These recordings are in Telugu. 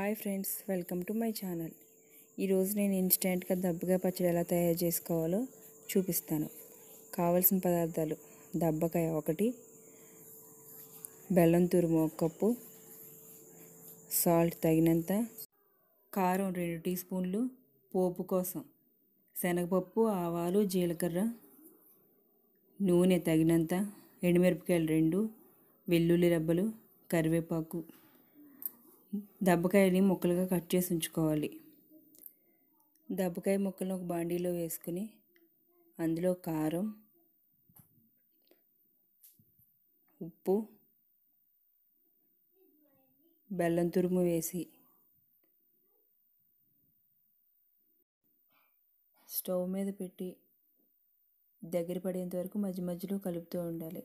hi friends welcome to my channel ఈరోజు నేను ఇన్స్టెంట్గా దబ్బకాయ పచ్చడి ఎలా తయారు చేసుకోవాలో చూపిస్తాను కావలసిన పదార్థాలు దబ్బకాయ ఒకటి బెల్లం తురుము ఒక కప్పు సాల్ట్ తగినంత కారం రెండు టీ స్పూన్లు పోపు కోసం శనగపప్పు ఆవాలు జీలకర్ర నూనె తగినంత ఎండుమిరపకాయలు రెండు వెల్లుల్లి రెబ్బలు కరివేపాకు దబ్బకాయని ముక్కలుగా కట్ చేసి ఉంచుకోవాలి దబ్బకాయ ముక్కలను ఒక బాండీలో వేసుకుని అందులో కారం ఉప్పు బెల్లం తురుము వేసి స్టవ్ మీద పెట్టి దగ్గర పడేంత వరకు మధ్య మధ్యలో కలుపుతూ ఉండాలి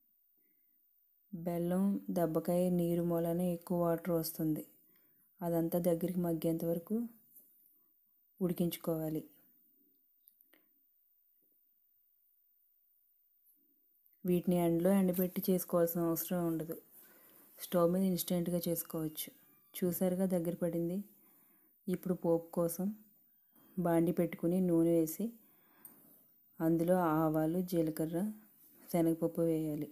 బెల్లం దబ్బకాయ నీరు మూలన ఎక్కువ వాటర్ వస్తుంది అదంతా దగ్గరికి మగ్గేంత వరకు ఉడికించుకోవాలి వీటిని ఎండలో ఎండబెట్టి చేసుకోవాల్సిన అవసరం ఉండదు స్టవ్ మీద ఇన్స్టెంట్గా చేసుకోవచ్చు చూసారుగా దగ్గర పడింది ఇప్పుడు పోపు కోసం బాండి పెట్టుకుని నూనె వేసి అందులో ఆవాలు జీలకర్ర శనగపప్పు వేయాలి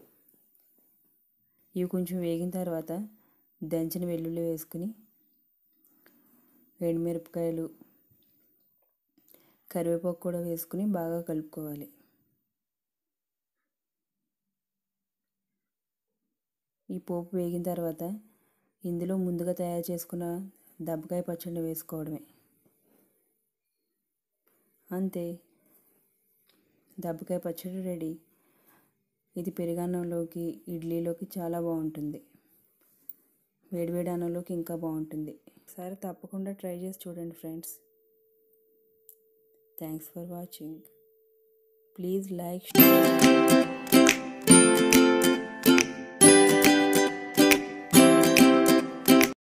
ఇవి కొంచెం వేగిన తర్వాత దంచిన వెల్లుల్లి వేసుకుని ఎండుమిరపకాయలు కరివేపాకు కూడా వేసుకుని బాగా కలుపుకోవాలి ఈ పోపు వేగిన తర్వాత ఇందులో ముందుగా తయారు చేసుకున్న దబ్బకాయ పచ్చడి వేసుకోవడమే అంతే దబ్బకాయ పచ్చడి రెడీ ఇది పెరుగన్నంలోకి ఇడ్లీలోకి చాలా బాగుంటుంది వేడివేడి అన్నంలోకి ఇంకా బాగుంటుంది సరే తప్పకుండా ట్రై చేసి చూడండి friends thanks for watching please like